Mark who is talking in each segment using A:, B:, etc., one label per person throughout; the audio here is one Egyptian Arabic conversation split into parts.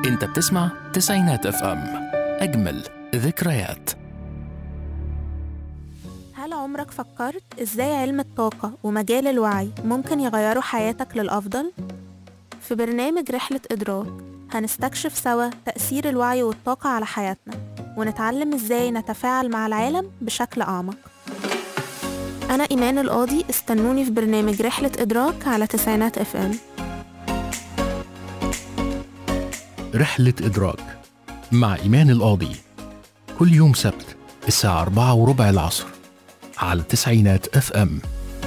A: انت بتسمع تسعينات اف ام اجمل ذكريات
B: هل عمرك فكرت ازاي علم الطاقة ومجال الوعي ممكن يغيروا حياتك للأفضل؟ في برنامج رحلة إدراك هنستكشف سوا تأثير الوعي والطاقة على حياتنا ونتعلم ازاي نتفاعل مع العالم بشكل أعمق أنا إيمان القاضي استنوني في برنامج رحلة إدراك على تسعينات اف ام
A: رحلة إدراك مع إيمان القاضي كل يوم سبت الساعة أربعة وربع العصر على تسعينات اف ام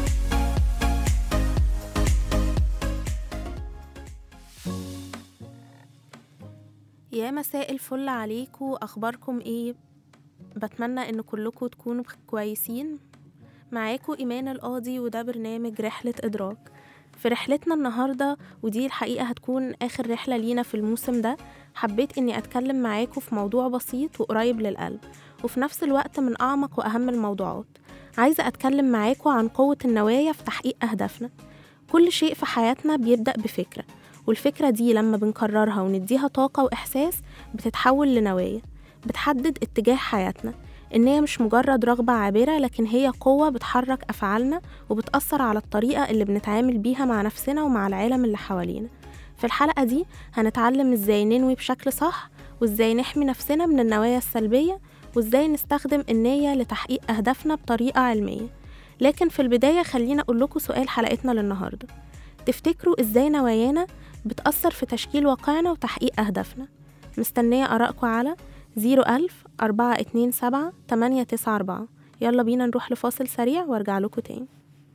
B: يا مساء الفل عليكم اخباركم ايه بتمنى ان كلكم تكونوا كويسين معاكم ايمان القاضي وده برنامج رحله ادراك في رحلتنا النهارده ودي الحقيقه هتكون اخر رحله لينا في الموسم ده حبيت اني اتكلم معاكم في موضوع بسيط وقريب للقلب وفي نفس الوقت من اعمق واهم الموضوعات عايزه اتكلم معاكم عن قوه النوايا في تحقيق اهدافنا كل شيء في حياتنا بيبدا بفكره والفكرة دي لما بنكررها ونديها طاقة وإحساس بتتحول لنوايا بتحدد اتجاه حياتنا إن هي مش مجرد رغبة عابرة لكن هي قوة بتحرك أفعالنا وبتأثر على الطريقة اللي بنتعامل بيها مع نفسنا ومع العالم اللي حوالينا في الحلقة دي هنتعلم إزاي ننوي بشكل صح وإزاي نحمي نفسنا من النوايا السلبية وإزاي نستخدم النية لتحقيق أهدافنا بطريقة علمية لكن في البداية خلينا أقول لكم سؤال حلقتنا للنهاردة تفتكروا إزاي نوايانا بتأثر في تشكيل واقعنا وتحقيق أهدافنا مستنية آرائكم على 01000 427 894 يلا بينا نروح لفاصل سريع وارجع لكم تاني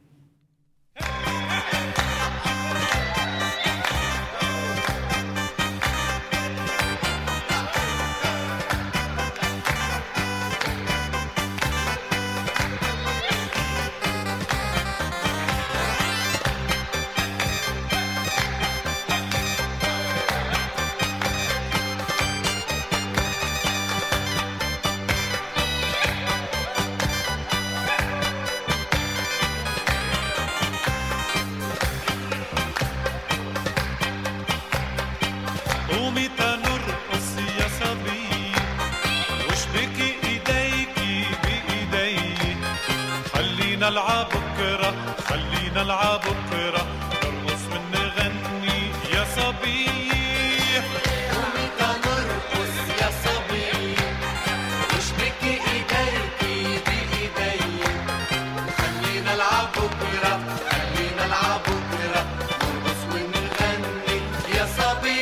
C: قومي تنرقص يا صبي واشبكي ايديكي بايدي خلينا العب بكره خلينا العب بكره نرقص ونغني يا صبي قومي تنرقص يا صبي واشبكي ايديكي بايدي خلينا العب بكره خلينا العب بكره نرقص ونغني يا صبي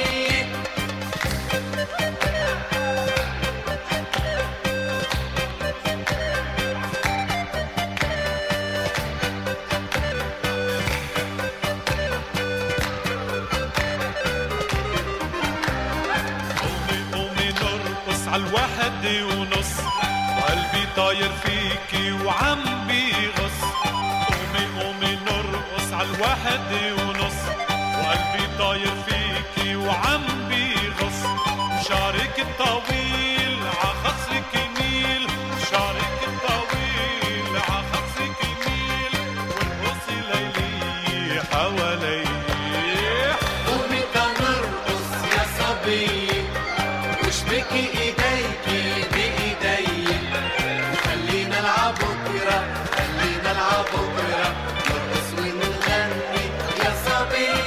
C: قومي قومي نرقص عالواحد ونص قلبي طاير فيكي وعم بيغص قومي قومي نرقص عالواحد ونص وقلبي طاير فيكي وعم بيغص شعرك الطويل عخصرك يميل شعرك الطويل عخصرك يميل وارقصي ليلي حوالي قومي تنرقص يا صبي واشبكي ايديكي بايدي خلينا العب بكره خلينا العب بكره نرقص ونغني يا صبي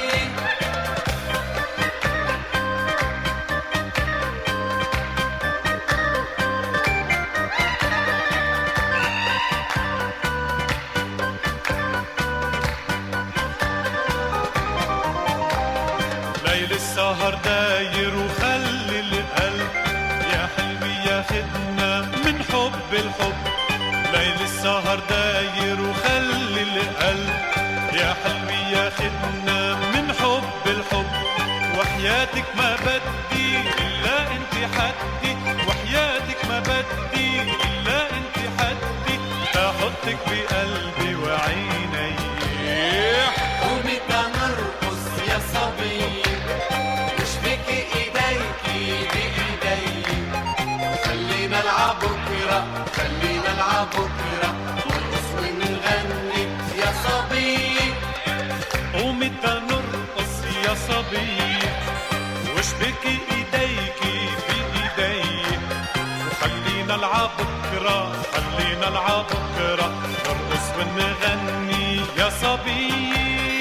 C: ليل السهر داير وخلي القلب يا حلمي ياخدنا من حب الحب ليل السهر داير وخلي القلب يا حلمي ياخدنا من حب الحب وحياتك ما بدي إلا انت حدي وحياتك ما بدي إلا انت حدي احطك بقلبي وعيني قومي تنرقص يا صبي واشبكي ايديكي بايدي خلينا العب بكره خلينا العب بكره نرقص ونغني يا صبي قومي تنرقص يا صبي واشبكي ايديكي في ايدي وخلينا العب بكرة خلينا العب بكرة نرقص ونغني يا صبي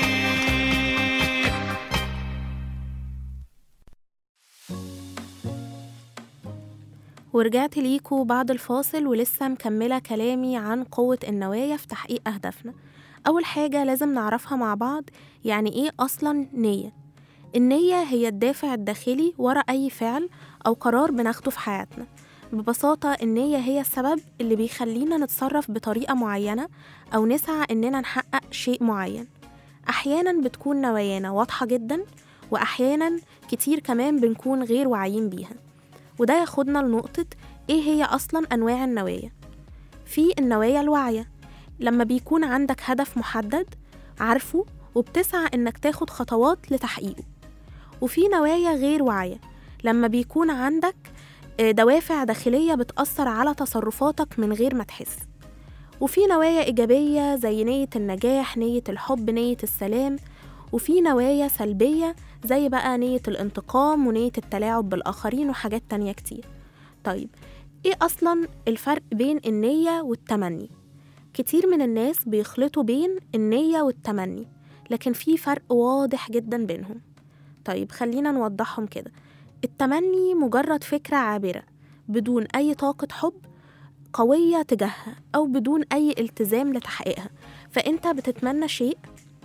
B: ورجعت ليكوا بعد الفاصل ولسه مكملة كلامي عن قوة النوايا في تحقيق أهدافنا أول حاجة لازم نعرفها مع بعض يعني إيه أصلا نية النية هي الدافع الداخلي ورا أي فعل أو قرار بناخده في حياتنا ببساطة النية هي السبب اللي بيخلينا نتصرف بطريقة معينة أو نسعى إننا نحقق شيء معين أحيانا بتكون نوايانا واضحة جدا وأحيانا كتير كمان بنكون غير واعيين بيها وده ياخدنا لنقطة إيه هي أصلا أنواع النوايا في النوايا الواعية لما بيكون عندك هدف محدد عارفه وبتسعى إنك تاخد خطوات لتحقيقه وفي نوايا غير واعية لما بيكون عندك آه، دوافع داخلية بتأثر على تصرفاتك من غير ما تحس وفي نوايا إيجابية زي نية النجاح نية الحب نية السلام وفي نوايا سلبية زي بقى نية الانتقام ونية التلاعب بالآخرين وحاجات تانية كتير طيب إيه أصلا الفرق بين النية والتمني؟ كتير من الناس بيخلطوا بين النية والتمني لكن في فرق واضح جدا بينهم طيب خلينا نوضحهم كده التمني مجرد فكرة عابرة بدون أي طاقة حب قوية تجاهها أو بدون أي التزام لتحقيقها فأنت بتتمنى شيء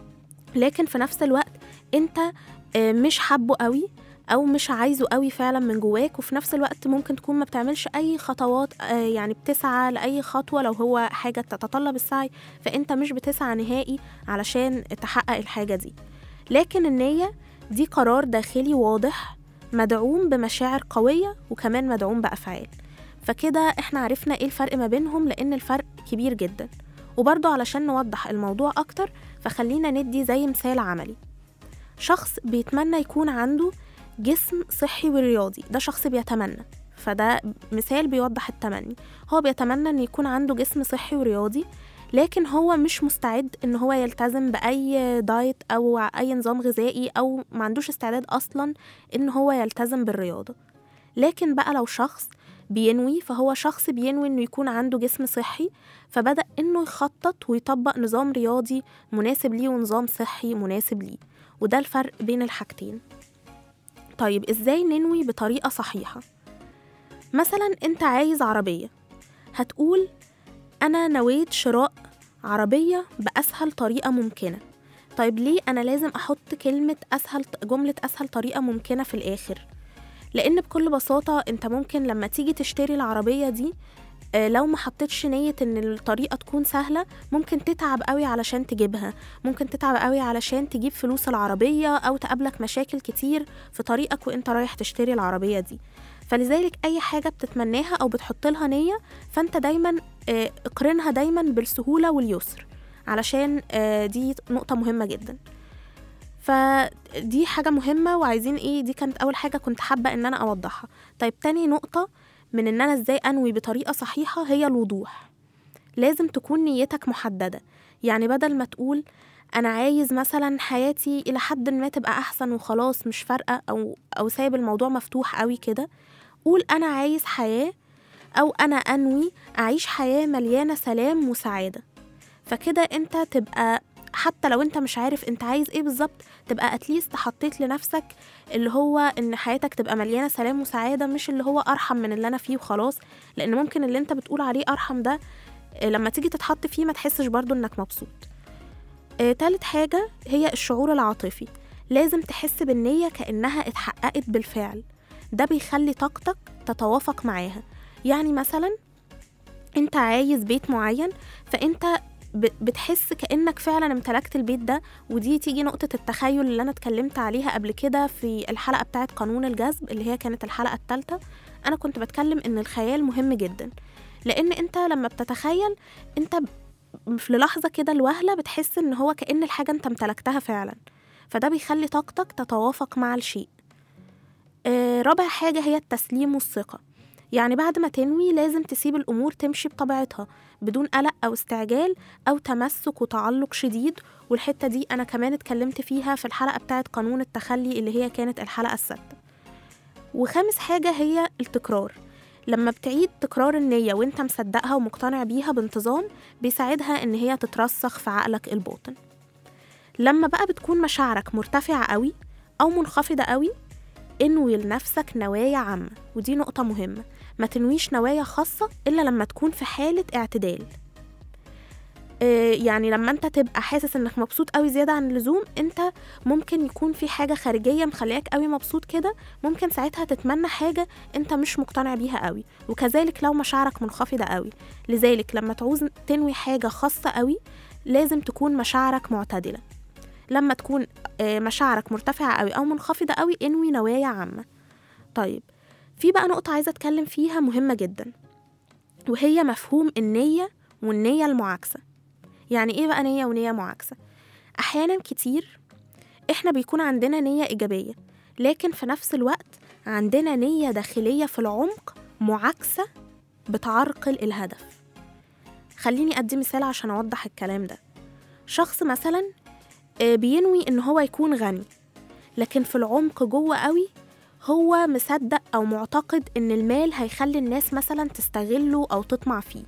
B: لكن في نفس الوقت أنت آه، مش حابه قوي أو مش عايزه قوي فعلا من جواك وفي نفس الوقت ممكن تكون ما بتعملش أي خطوات آه، يعني بتسعى لأي خطوة لو هو حاجة تتطلب السعي فأنت مش بتسعى نهائي علشان تحقق الحاجة دي لكن النية دي قرار داخلي واضح مدعوم بمشاعر قوية وكمان مدعوم بأفعال فكده احنا عرفنا ايه الفرق ما بينهم لأن الفرق كبير جدا وبرضه علشان نوضح الموضوع أكتر فخلينا ندي زي مثال عملي شخص بيتمنى يكون عنده جسم صحي ورياضي ده شخص بيتمنى فده مثال بيوضح التمني هو بيتمنى ان يكون عنده جسم صحي ورياضي لكن هو مش مستعد ان هو يلتزم باي دايت او اي نظام غذائي او ما عندوش استعداد اصلا ان هو يلتزم بالرياضه لكن بقى لو شخص بينوي فهو شخص بينوي انه يكون عنده جسم صحي فبدأ انه يخطط ويطبق نظام رياضي مناسب ليه ونظام صحي مناسب ليه وده الفرق بين الحاجتين طيب ازاي ننوي بطريقة صحيحة مثلا انت عايز عربية هتقول انا نويت شراء عربية بأسهل طريقة ممكنة طيب ليه انا لازم احط كلمة اسهل جملة اسهل طريقة ممكنة في الاخر لان بكل بساطة انت ممكن لما تيجي تشتري العربية دي آه، لو ما حطيتش نية ان الطريقة تكون سهلة ممكن تتعب قوي علشان تجيبها ممكن تتعب قوي علشان تجيب فلوس العربية او تقابلك مشاكل كتير في طريقك وانت رايح تشتري العربية دي فلذلك اي حاجة بتتمناها او بتحط لها نية فانت دايما آه، اقرنها دايما بالسهولة واليسر علشان آه، دي نقطة مهمة جدا فدي حاجة مهمة وعايزين ايه دي كانت أول حاجة كنت حابة إن أنا أوضحها طيب تاني نقطة من إن أنا إزاي أنوي بطريقة صحيحة هي الوضوح لازم تكون نيتك محددة يعني بدل ما تقول أنا عايز مثلا حياتي إلى حد ما تبقى أحسن وخلاص مش فارقة أو أو سايب الموضوع مفتوح قوي كده قول أنا عايز حياة أو أنا أنوي أعيش حياة مليانة سلام وسعادة فكده أنت تبقى حتى لو انت مش عارف انت عايز ايه بالظبط تبقى اتليست حطيت لنفسك اللي هو ان حياتك تبقى مليانه سلام وسعاده مش اللي هو ارحم من اللي انا فيه وخلاص لان ممكن اللي انت بتقول عليه ارحم ده آه، لما تيجي تتحط فيه ما تحسش برضو انك مبسوط آه، تالت حاجه هي الشعور العاطفي لازم تحس بالنيه كانها اتحققت بالفعل ده بيخلي طاقتك تتوافق معاها يعني مثلا انت عايز بيت معين فانت ب- بتحس كأنك فعلا امتلكت البيت ده ودي تيجي نقطة التخيل اللي أنا اتكلمت عليها قبل كده في الحلقة بتاعت قانون الجذب اللي هي كانت الحلقة الثالثة أنا كنت بتكلم إن الخيال مهم جدا لأن أنت لما بتتخيل أنت ب- في لحظة كده الوهلة بتحس إن هو كأن الحاجة أنت امتلكتها فعلا فده بيخلي طاقتك تتوافق مع الشيء آه، رابع حاجة هي التسليم والثقة يعني بعد ما تنوي لازم تسيب الأمور تمشي بطبيعتها بدون قلق أو استعجال أو تمسك وتعلق شديد والحتة دي أنا كمان اتكلمت فيها في الحلقة بتاعت قانون التخلي اللي هي كانت الحلقة السادسة وخامس حاجة هي التكرار لما بتعيد تكرار النية وانت مصدقها ومقتنع بيها بانتظام بيساعدها ان هي تترسخ في عقلك الباطن لما بقى بتكون مشاعرك مرتفعة قوي أو منخفضة قوي انوي لنفسك نوايا عامة ودي نقطة مهمة ما تنويش نوايا خاصة إلا لما تكون في حالة اعتدال آه، يعني لما انت تبقى حاسس انك مبسوط قوي زيادة عن اللزوم انت ممكن يكون في حاجة خارجية مخلياك قوي مبسوط كده ممكن ساعتها تتمنى حاجة انت مش مقتنع بيها قوي وكذلك لو مشاعرك منخفضة قوي لذلك لما تعوز تنوي حاجة خاصة قوي لازم تكون مشاعرك معتدلة لما تكون آه، مشاعرك مرتفعة قوي أو منخفضة قوي انوي نوايا عامة طيب في بقى نقطة عايزة أتكلم فيها مهمة جدا وهي مفهوم النية والنية المعاكسة يعني إيه بقى نية ونية معاكسة؟ أحيانا كتير إحنا بيكون عندنا نية إيجابية لكن في نفس الوقت عندنا نية داخلية في العمق معاكسة بتعرقل الهدف خليني أدي مثال عشان أوضح الكلام ده شخص مثلا آه، بينوي إن هو يكون غني لكن في العمق جوه قوي هو مصدق أو معتقد إن المال هيخلي الناس مثلا تستغله أو تطمع فيه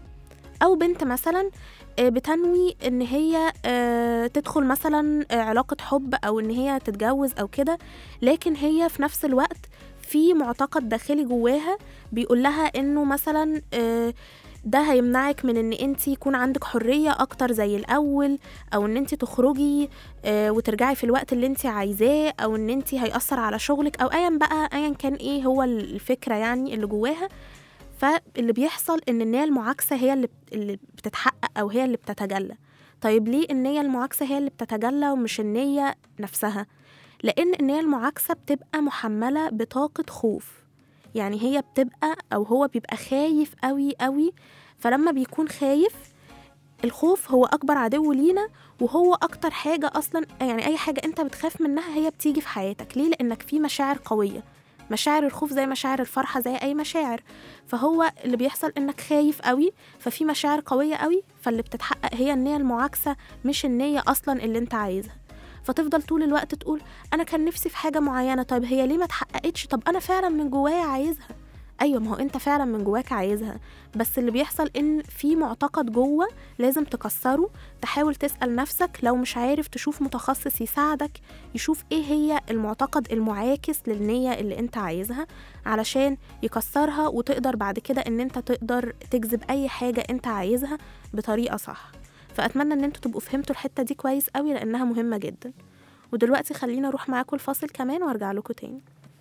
B: أو بنت مثلا آه، بتنوي إن هي آه، تدخل مثلا آه، علاقة حب أو إن هي تتجوز أو كده لكن هي في نفس الوقت في معتقد داخلي جواها بيقول لها إنه مثلا آه، ده هيمنعك من ان انت يكون عندك حرية اكتر زي الاول او ان انت تخرجي آه، وترجعي في الوقت اللي انت عايزاه او ان انت هيأثر على شغلك او ايا بقى ايا كان ايه هو الفكرة يعني اللي جواها فاللي بيحصل ان النية المعاكسة هي اللي بت- اللي بتتحقق او هي اللي بتتجلى طيب ليه النية المعاكسة هي اللي بتتجلى ومش النية نفسها لان النية المعاكسة بتبقى محملة بطاقة خوف يعني هي بتبقى او هو بيبقى خايف قوي قوي فلما بيكون خايف الخوف هو اكبر عدو لينا وهو اكتر حاجه اصلا يعني اي حاجه انت بتخاف منها هي بتيجي في حياتك ليه لانك في مشاعر قويه مشاعر الخوف زي مشاعر الفرحه زي اي مشاعر فهو اللي بيحصل انك خايف قوي ففي مشاعر قويه قوي فاللي بتتحقق هي النيه المعاكسه مش النيه اصلا اللي انت عايزها فتفضل طول الوقت تقول انا كان نفسي في حاجه معينه طيب هي ليه ما اتحققتش طب انا فعلا من جوايا عايزها ايوه ما هو انت فعلا من جواك عايزها بس اللي بيحصل ان في معتقد جوه لازم تكسره تحاول تسال نفسك لو مش عارف تشوف متخصص يساعدك يشوف ايه هي المعتقد المعاكس للنيه اللي انت عايزها علشان يكسرها وتقدر بعد كده ان انت تقدر تجذب اي حاجه انت عايزها بطريقه صح فاتمنى ان انتوا تبقوا فهمتوا الحته دي كويس قوي لانها مهمه جدا ودلوقتي خلينا اروح معاكم الفاصل كمان وارجع لكم تاني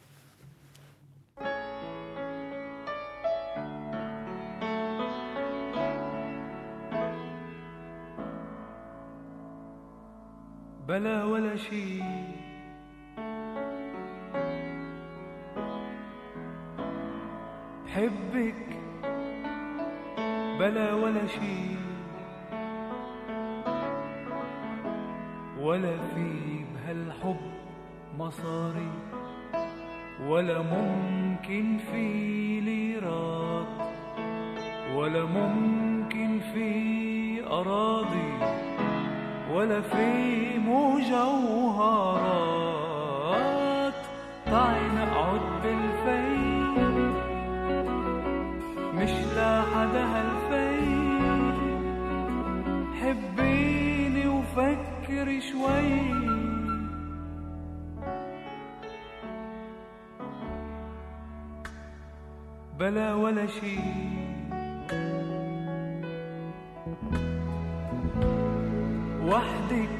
D: بلا ولا شي بحبك بلا ولا شي ولا في بهالحب مصاري ولا ممكن في ليرات ولا ممكن في أراضي ولا في مجوهرات تعي نقعد بالفيل مش لحدا هالفيل حبيني وفكري شوي بلا ولا شي وحدك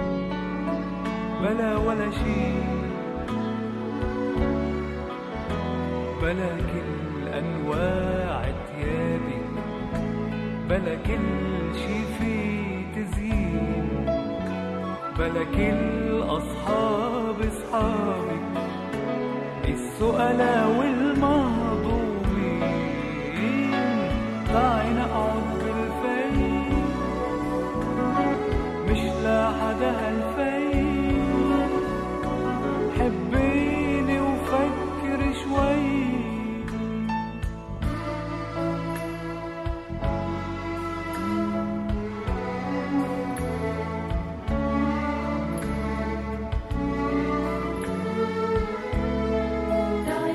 D: بلا ولا شي بلا كل انواع ثيابك بلا كل شي في تزيين بلا كل اصحاب اصحابك السؤلاء والمهضومين تعي نقعد بالفيل مش لحدا هالفيل حبيني وفكر شوي
E: تعي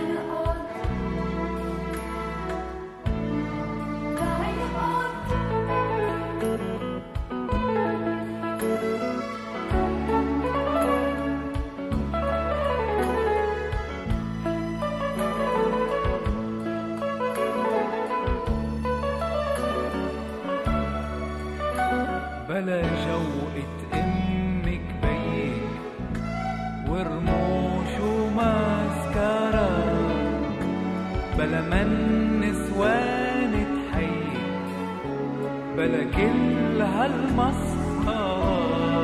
D: ورموش وماسكارا بلا من نسوان تحيي بلا كل هالمسخرة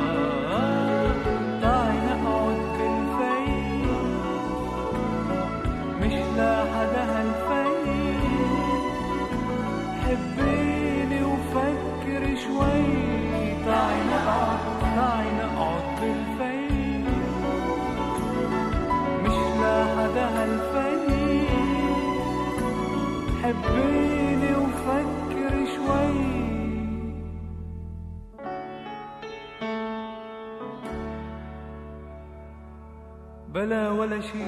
D: تعي نقعد بالفي مش لحدا هالفي حبيني وفكر شوي تعي نقعد تعي نقعد بالفي مش لحدا هالفي حبيني وفكر شوي بلا ولا شي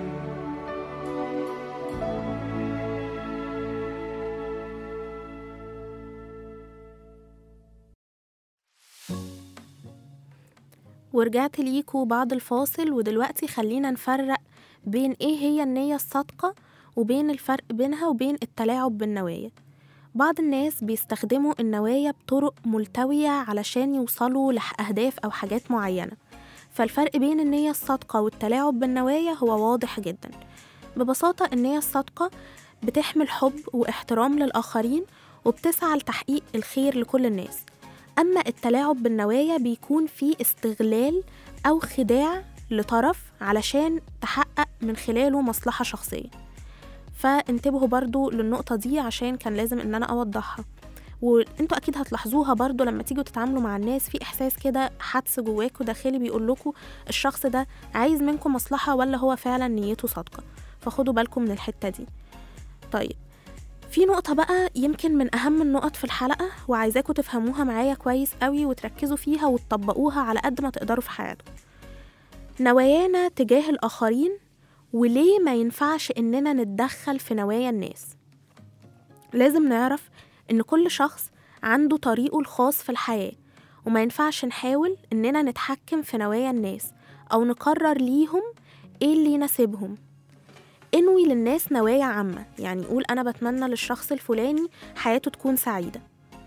B: ورجعت ليكوا بعد الفاصل ودلوقتي خلينا نفرق بين ايه هي النية الصادقة وبين الفرق بينها وبين التلاعب بالنوايا بعض الناس بيستخدموا النوايا بطرق ملتوية علشان يوصلوا لأهداف أو حاجات معينة فالفرق بين النية الصادقة والتلاعب بالنوايا هو واضح جدا ببساطة النية الصادقة بتحمل حب واحترام للآخرين وبتسعى لتحقيق الخير لكل الناس أما التلاعب بالنوايا بيكون فيه استغلال أو خداع لطرف علشان تحقق من خلاله مصلحة شخصية فانتبهوا برضو للنقطة دي عشان كان لازم ان انا اوضحها وانتوا اكيد هتلاحظوها برضو لما تيجوا تتعاملوا مع الناس في احساس كده حدس جواكوا داخلي بيقول لكم الشخص ده عايز منكم مصلحة ولا هو فعلا نيته صادقة فخدوا بالكم من الحتة دي طيب في نقطة بقى يمكن من أهم النقط في الحلقة وعايزاكم تفهموها معايا كويس قوي وتركزوا فيها وتطبقوها على قد ما تقدروا في حياتكم نوايانا تجاه الآخرين وليه ما ينفعش إننا نتدخل في نوايا الناس لازم نعرف إن كل شخص عنده طريقه الخاص في الحياة وما ينفعش نحاول إننا نتحكم في نوايا الناس أو نقرر ليهم إيه اللي يناسبهم انوي للناس نوايا عامة يعني قول أنا بتمنى للشخص الفلاني حياته تكون سعيدة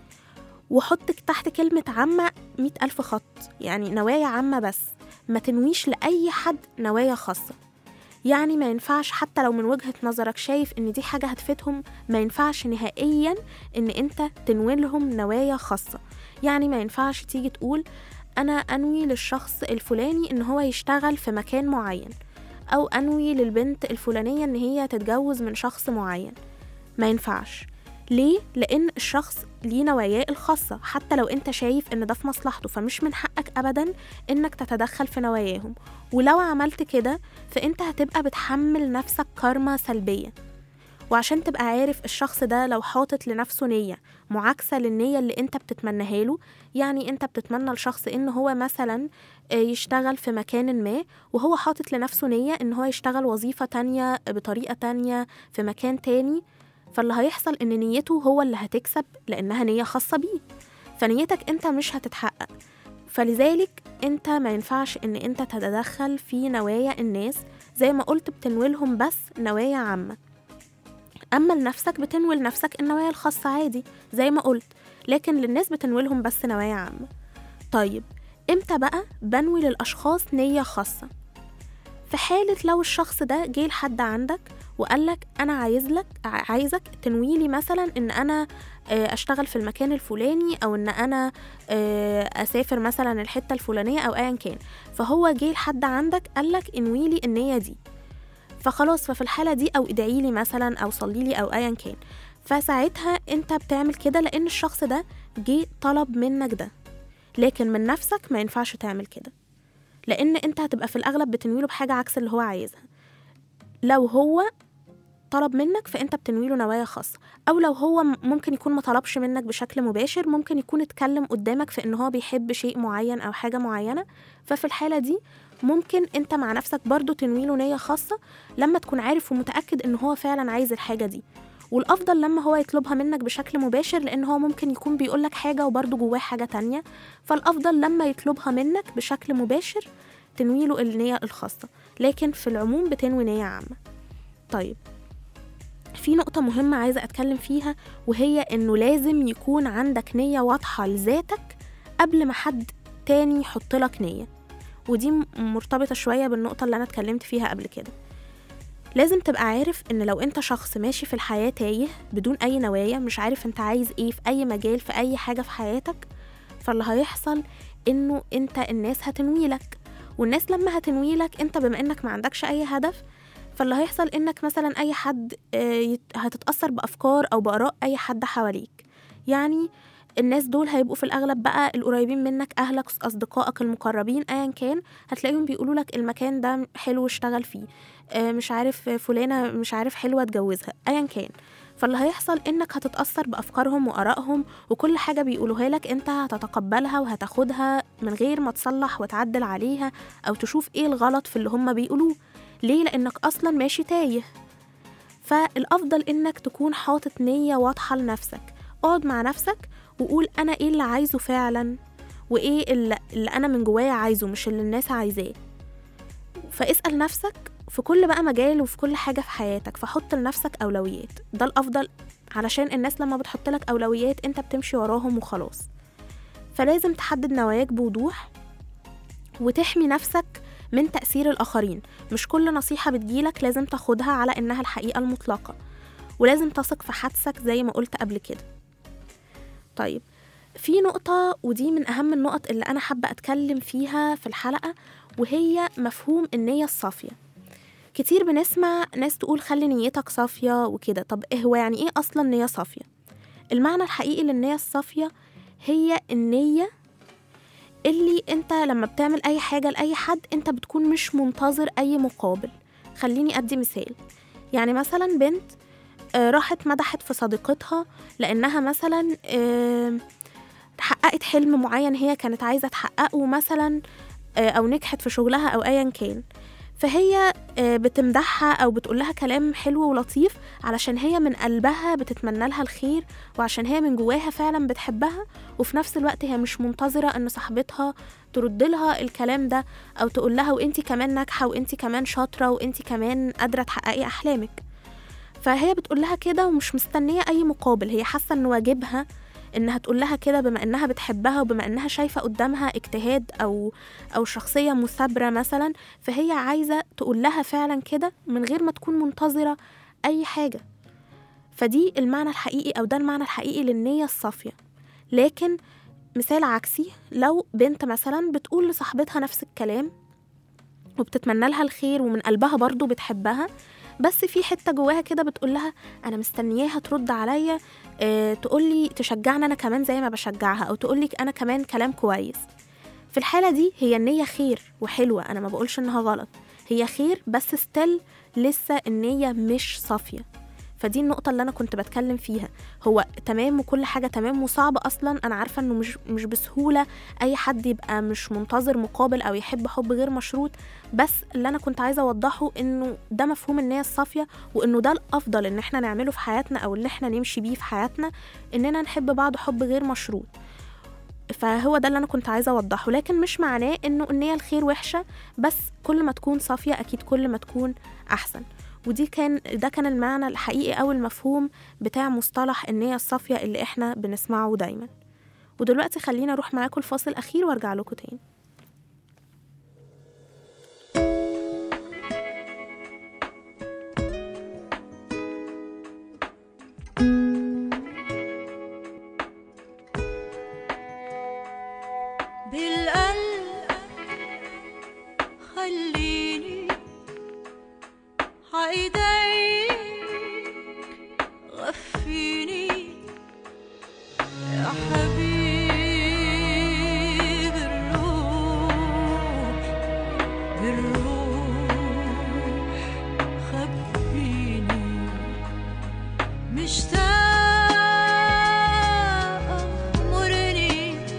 B: وحط تحت كلمة عامة مئة ألف خط يعني نوايا عامة بس ما تنويش لأي حد نوايا خاصة يعني ما ينفعش حتى لو من وجهة نظرك شايف ان دي حاجة هتفيدهم ما ينفعش نهائيا ان انت تنوي لهم نوايا خاصة يعني ما ينفعش تيجي تقول انا انوي للشخص الفلاني ان هو يشتغل في مكان معين او انوي للبنت الفلانية ان هي تتجوز من شخص معين ما ينفعش ليه؟ لأن الشخص ليه نواياه الخاصة حتى لو أنت شايف إن ده في مصلحته فمش من حقك أبدا إنك تتدخل في نواياهم ولو عملت كده فأنت هتبقى بتحمل نفسك كارما سلبية وعشان تبقى عارف الشخص ده لو حاطط لنفسه نية معاكسة للنية اللي انت بتتمناها له يعني انت بتتمنى لشخص ان هو مثلا آه، يشتغل في مكان ما وهو حاطط لنفسه نية ان هو يشتغل وظيفة تانية بطريقة تانية في مكان تاني فاللي هيحصل ان نيته هو اللي هتكسب لانها نية خاصة بيه فنيتك انت مش هتتحقق فلذلك انت ما ينفعش ان انت تتدخل في نوايا الناس زي ما قلت بتنوي لهم بس نوايا عامة أما لنفسك بتنوي لنفسك النوايا الخاصة عادي زي ما قلت لكن للناس بتنوي لهم بس نوايا عامة طيب امتى بقى بنوي للأشخاص نية خاصة في حالة لو الشخص ده جه لحد عندك وقالك أنا عايز لك عايزك تنوي لي مثلا إن أنا آه، أشتغل في المكان الفلاني أو إن أنا آه، أسافر مثلا الحتة الفلانية أو أيا كان فهو جه لحد عندك قالك انوي لي النية دي فخلاص ففي الحالة دي أو ادعي لي مثلا أو صلي لي أو أيا كان فساعتها أنت بتعمل كده لأن الشخص ده جه طلب منك ده لكن من نفسك ما ينفعش تعمل كده لأن أنت هتبقى في الأغلب بتنويله بحاجة عكس اللي هو عايزها لو هو طلب منك فانت بتنوي له نوايا خاصه او لو هو م- ممكن يكون ما طلبش منك بشكل مباشر ممكن يكون اتكلم قدامك في ان هو بيحب شيء معين او حاجه معينه ففي الحاله دي ممكن انت مع نفسك برضو تنوي له نيه خاصه لما تكون عارف ومتاكد ان هو فعلا عايز الحاجه دي والافضل لما هو يطلبها منك بشكل مباشر لان هو ممكن يكون بيقولك حاجه وبرضه جواه حاجه تانية فالافضل لما يطلبها منك بشكل مباشر تنوي له النيه الخاصه لكن في العموم بتنوي نيه عامه طيب في نقطة مهمة عايزة أتكلم فيها وهي إنه لازم يكون عندك نية واضحة لذاتك قبل ما حد تاني يحط لك نية ودي م- مرتبطة شوية بالنقطة اللي أنا اتكلمت فيها قبل كده لازم تبقى عارف ان لو انت شخص ماشي في الحياة تايه بدون اي نوايا مش عارف انت عايز ايه في اي مجال في اي حاجة في حياتك فاللي هيحصل انه انت الناس هتنويلك والناس لما هتنويلك انت بما انك ما عندكش اي هدف فاللي هيحصل انك مثلا اي حد آه، يت- هتتأثر بأفكار او بآراء اي حد حواليك يعني الناس دول هيبقوا في الأغلب بقى القريبين منك أهلك أصدقائك المقربين أيا كان هتلاقيهم بيقولوا لك المكان ده حلو اشتغل فيه آه، مش عارف فلانة مش عارف حلوة اتجوزها أيا كان فاللي هيحصل انك هتتأثر بأفكارهم وآرائهم وكل حاجة بيقولوها لك انت هتتقبلها وهتاخدها من غير ما تصلح وتعدل عليها أو تشوف ايه الغلط في اللي هم بيقولوه ليه لأنك أصلا ماشي تايه فالأفضل إنك تكون حاطط نية واضحة لنفسك اقعد مع نفسك وقول أنا إيه اللي عايزه فعلا وإيه اللي, اللي أنا من جوايا عايزه مش اللي الناس عايزاه فاسأل نفسك في كل بقى مجال وفي كل حاجة في حياتك فحط لنفسك أولويات ده الأفضل علشان الناس لما بتحط لك أولويات أنت بتمشي وراهم وخلاص فلازم تحدد نواياك بوضوح وتحمي نفسك من تأثير الآخرين مش كل نصيحة بتجيلك لازم تاخدها على إنها الحقيقة المطلقة ولازم تثق في حدسك زي ما قلت قبل كده طيب في نقطة ودي من أهم النقط اللي أنا حابة أتكلم فيها في الحلقة وهي مفهوم النية الصافية كتير بنسمع ناس تقول خلي نيتك صافية وكده طب إيه هو يعني إيه أصلا نية صافية؟ المعنى الحقيقي للنية الصافية هي النية اللي انت لما بتعمل اي حاجة لأي حد انت بتكون مش منتظر اي مقابل خليني ادي مثال يعني مثلا بنت آه، راحت مدحت في صديقتها لانها مثلا آه، حققت حلم معين هي كانت عايزة تحققه مثلا آه، او نجحت في شغلها او ايا كان فهي آه، بتمدحها او بتقول لها كلام حلو ولطيف علشان هي من قلبها بتتمنى لها الخير وعشان هي من جواها فعلا بتحبها وفي نفس الوقت هي مش منتظرة ان صاحبتها ترد لها الكلام ده او تقول لها وانتي كمان ناجحة وانتي كمان شاطرة وانتي كمان قادرة تحققي احلامك فهي بتقول لها كده ومش مستنية اي مقابل هي حاسة ان واجبها انها تقول لها كده بما انها بتحبها وبما انها شايفة قدامها اجتهاد او او شخصية مثابرة مثلا فهي عايزة تقول لها فعلا كده من غير ما تكون منتظرة اي حاجة فدي المعنى الحقيقي او ده المعنى الحقيقي للنية الصافية لكن مثال عكسي لو بنت مثلا بتقول لصاحبتها نفس الكلام وبتتمنى لها الخير ومن قلبها برضو بتحبها بس في حتة جواها كده بتقول لها أنا مستنياها ترد عليا اه تقولي تشجعني أنا كمان زي ما بشجعها أو تقولي أنا كمان كلام كويس في الحالة دي هي النية خير وحلوة أنا ما بقولش إنها غلط هي خير بس ستيل لسه النية مش صافية فدي النقطة اللي أنا كنت بتكلم فيها هو تمام وكل حاجة تمام وصعب أصلا أنا عارفة إنه مش مش بسهولة أي حد يبقى مش منتظر مقابل أو يحب حب غير مشروط بس اللي أنا كنت عايزة أوضحه إنه ده مفهوم النية الصافية وإنه ده الأفضل إن إحنا نعمله في حياتنا أو اللي إحنا نمشي بيه في حياتنا إننا نحب بعض حب غير مشروط فهو ده اللي انا كنت عايزه اوضحه لكن مش معناه انه النيه الخير وحشه بس كل ما تكون صافيه اكيد كل ما تكون احسن ودي كان ده كان المعنى الحقيقي او المفهوم بتاع مصطلح النيه الصافيه اللي احنا بنسمعه دايما ودلوقتي خلينا اروح معاكم الفاصل الاخير وارجع لكم تاني
E: بالقلب خليني عايديك غفيني يا حبيب الروح بالروح خبيني مشتاقة مرني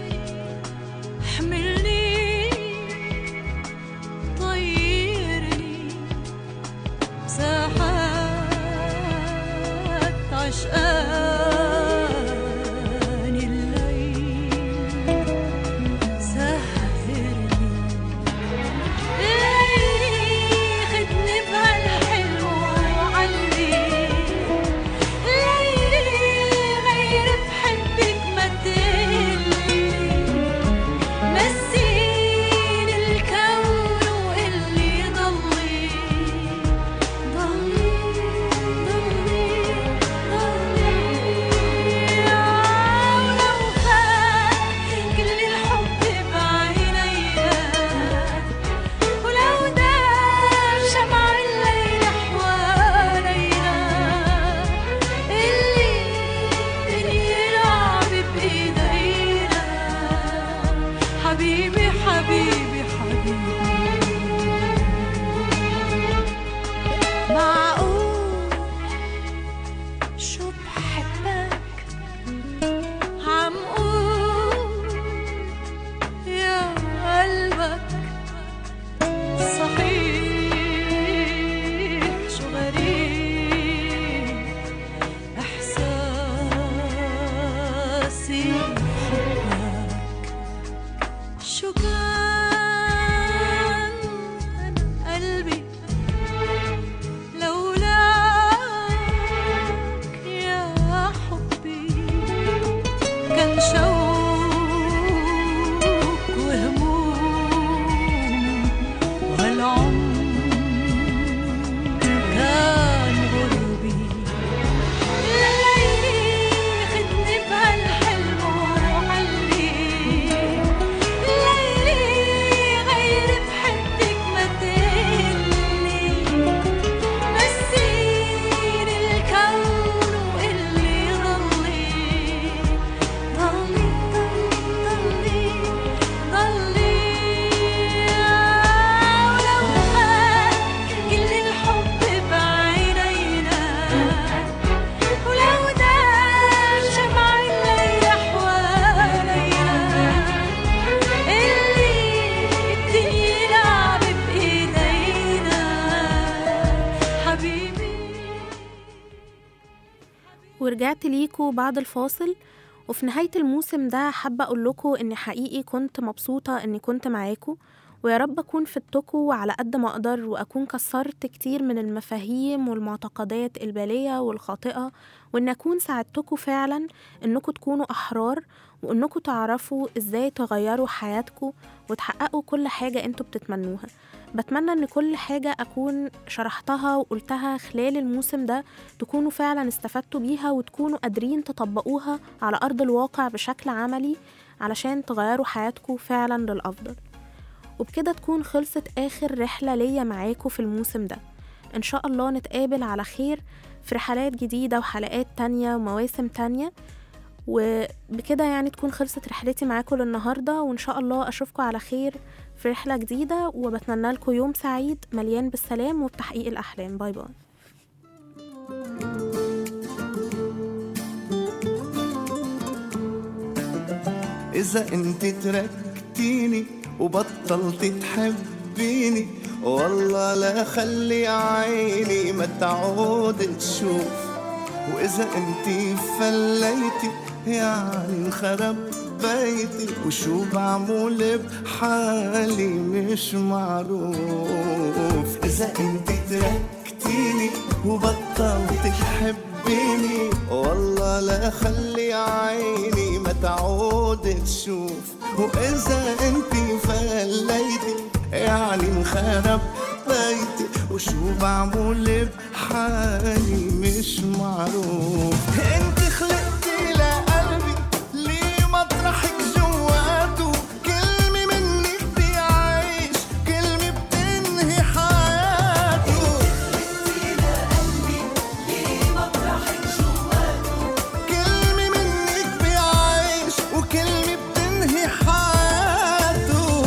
E: حملني طيرني ساحات عشقان الليل سهرني خدني بهالحلو وعلي ليلي غير بحبك ما تقلي مسين الكون
B: ورجعت ليكوا بعد الفاصل وفي نهاية الموسم ده حابة أقول لكم إني حقيقي كنت مبسوطة إني كنت معاكوا ويا رب أكون فدتكوا على قد ما أقدر وأكون كسرت كتير من المفاهيم والمعتقدات البالية والخاطئة وإن أكون ساعدتكوا فعلا إنكوا تكونوا أحرار وإنكوا تعرفوا إزاي تغيروا حياتكوا وتحققوا كل حاجة انتوا بتتمنوها بتمنى إن كل حاجة أكون شرحتها وقلتها خلال الموسم ده تكونوا فعلا استفدتوا بيها وتكونوا قادرين تطبقوها على أرض الواقع بشكل عملي علشان تغيروا حياتكم فعلا للأفضل وبكده تكون خلصت آخر رحلة ليا معاكم في الموسم ده إن شاء الله نتقابل على خير في رحلات جديدة وحلقات تانية ومواسم تانية وبكده يعني تكون خلصت رحلتي معاكم للنهاردة وإن شاء الله أشوفكم على خير في رحلة جديدة وبتمنى لكم يوم سعيد مليان بالسلام وبتحقيق الأحلام باي باي
F: إذا أنت تركتيني وبطلت تحبيني والله لا خلي عيني ما تعود تشوف وإذا أنت فليتي يعني انخرب بيتي وشو بعمل بحالي مش معروف إذا أنت تركتيني وبطلت تحبيني والله لا خلي عيني ما تعود تشوف وإذا أنت فليتي يعني انخرب بيتي وشو بعمل بحالي مش معروف انت خلقتي لقلبي ليه مطرحك جواته كلمة منك بيعيش كلمة بتنهي حياته كلمة منك بيعيش وكلمة بتنهي حياته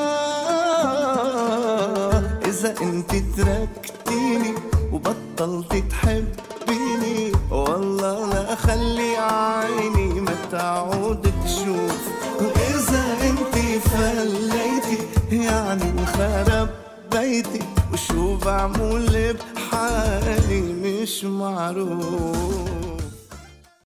F: آه إذا أنت تركتيني وبطلت تحبيني والله لا خلي عيني ما تعود تشوف وإذا أنت فليتي يعني انخرب بيتي وشو بعمل بحالي مش معروف